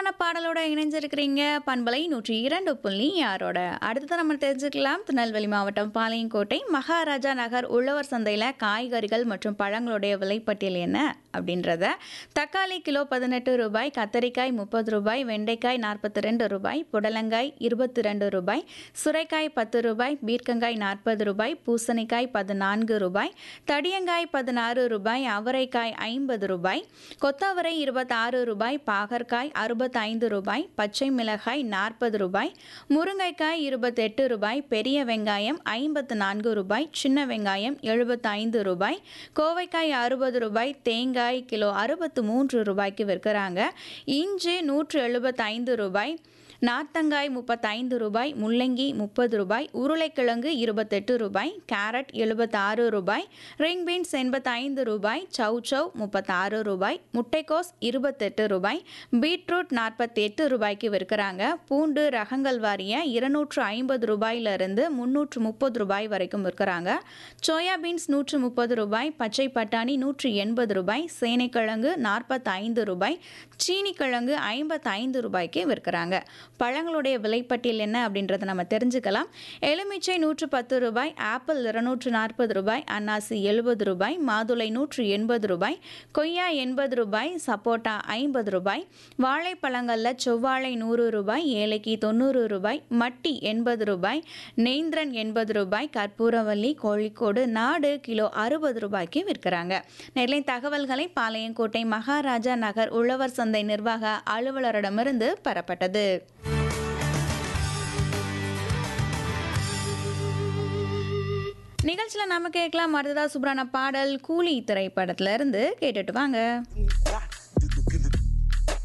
சூப்பரான பாடலோட இணைஞ்சிருக்கிறீங்க பண்பலை நூற்றி இரண்டு புள்ளி யாரோட அடுத்தது நம்ம தெரிஞ்சுக்கலாம் திருநெல்வேலி மாவட்டம் பாளையங்கோட்டை மகாராஜா நகர் உழவர் சந்தையில் காய்கறிகள் மற்றும் பழங்களுடைய விலைப்பட்டியல் என்ன அப்படின்றத தக்காளி கிலோ பதினெட்டு ரூபாய் கத்தரிக்காய் முப்பது ரூபாய் வெண்டைக்காய் நாற்பத்தி ரெண்டு ரூபாய் புடலங்காய் இருபத்தி ரெண்டு ரூபாய் சுரைக்காய் பத்து ரூபாய் பீர்க்கங்காய் நாற்பது ரூபாய் பூசணிக்காய் பதினான்கு ரூபாய் தடியங்காய் பதினாறு ரூபாய் அவரைக்காய் ஐம்பது ரூபாய் கொத்தவரை இருபத்தாறு ரூபாய் பாகற்காய் அறுபத்தைந்து ரூபாய் பச்சை மிளகாய் நாற்பது ரூபாய் முருங்கைக்காய் இருபத்தெட்டு ரூபாய் பெரிய வெங்காயம் ஐம்பத்து நான்கு ரூபாய் சின்ன வெங்காயம் எழுபத்தைந்து ரூபாய் கோவைக்காய் அறுபது ரூபாய் தேங்காய் கிலோ அறுபத்து மூன்று ரூபாய்க்கு விற்கிறாங்க இஞ்சி நூற்று எழுபத்தைந்து ரூபாய் நார்த்தங்காய் முப்பத்தைந்து ரூபாய் முள்ளங்கி முப்பது ரூபாய் உருளைக்கிழங்கு இருபத்தெட்டு ரூபாய் கேரட் எழுபத்தாறு ரூபாய் ரிங் பீன்ஸ் எண்பத்தைந்து ரூபாய் சவ் சவ் முப்பத்தாறு ரூபாய் முட்டைக்கோஸ் இருபத்தெட்டு ரூபாய் பீட்ரூட் நாற்பத்தி எட்டு ரூபாய்க்கு விற்கிறாங்க பூண்டு ரகங்கள் வாரிய இருநூற்று ஐம்பது ரூபாயிலிருந்து முந்நூற்று முப்பது ரூபாய் வரைக்கும் விற்கிறாங்க சோயா பீன்ஸ் நூற்று முப்பது ரூபாய் பச்சை பட்டாணி நூற்றி எண்பது ரூபாய் சேனைக்கிழங்கு நாற்பத்தைந்து ரூபாய் சீனிக்கிழங்கு ஐம்பத்தைந்து ரூபாய்க்கு விற்கிறாங்க பழங்களுடைய விலைப்பட்டியல் என்ன அப்படின்றத நம்ம தெரிஞ்சுக்கலாம் எலுமிச்சை நூற்று பத்து ரூபாய் ஆப்பிள் இருநூற்று நாற்பது ரூபாய் அன்னாசி எழுபது ரூபாய் மாதுளை நூற்று எண்பது ரூபாய் கொய்யா எண்பது ரூபாய் சப்போட்டா ஐம்பது ரூபாய் வாழைப்பழங்களில் செவ்வாழை நூறு ரூபாய் ஏலக்கி தொண்ணூறு ரூபாய் மட்டி எண்பது ரூபாய் நேந்திரன் எண்பது ரூபாய் கற்பூரவல்லி கோழிக்கோடு நாடு கிலோ அறுபது ரூபாய்க்கு விற்கிறாங்க நெல்லை தகவல்களை பாளையங்கோட்டை மகாராஜா நகர் உழவர் சந்தை நிர்வாக அலுவலரிடமிருந்து பெறப்பட்டது நிகழ்ச்சியில் நாம கேட்கலாம் அடுத்ததா சூப்பரான பாடல் கூலி திரைப்படத்துல இருந்து கேட்டுட்டு வாங்க